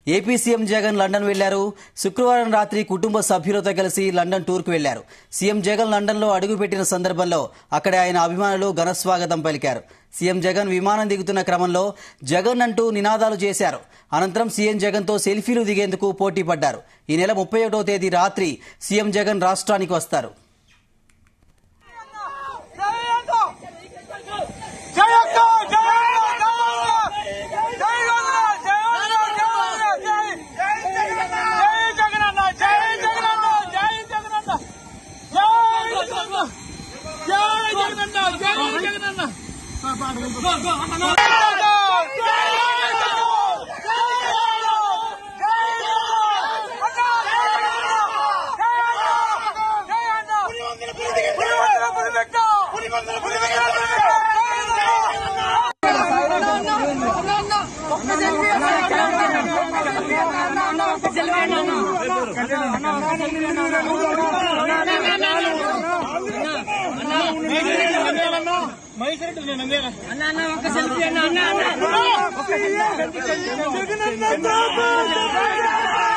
AP CM Jagan London వెళ్లారు శుక్రవారం రాత్రి కుటుంబ సభ్యులతో కలిసి లండన్ టూర్కు వెళ్లారు సీఎం జగన్ లండన్లో అడుగుపెట్టిన సందర్భంలో అక్కడ ఆయన అభిమానులు ఘనస్వాగతం పలికారు సీఎం జగన్ విమానం దిగుతున్న క్రమంలో జగన్ అంటూ నినాదాలు చేశారు అనంతరం సీఎం జగన్తో సెల్ఫీలు దిగేందుకు పోటీ పడ్డారు ఈ నెల ముప్పై ఒకటో తేదీ రాత్రి సీఎం జగన్ రాష్ట్రానికి వస్తారు అన్న అన్న ఒక సెల్ఫీ అన్న అన్న అన్న జగనన్న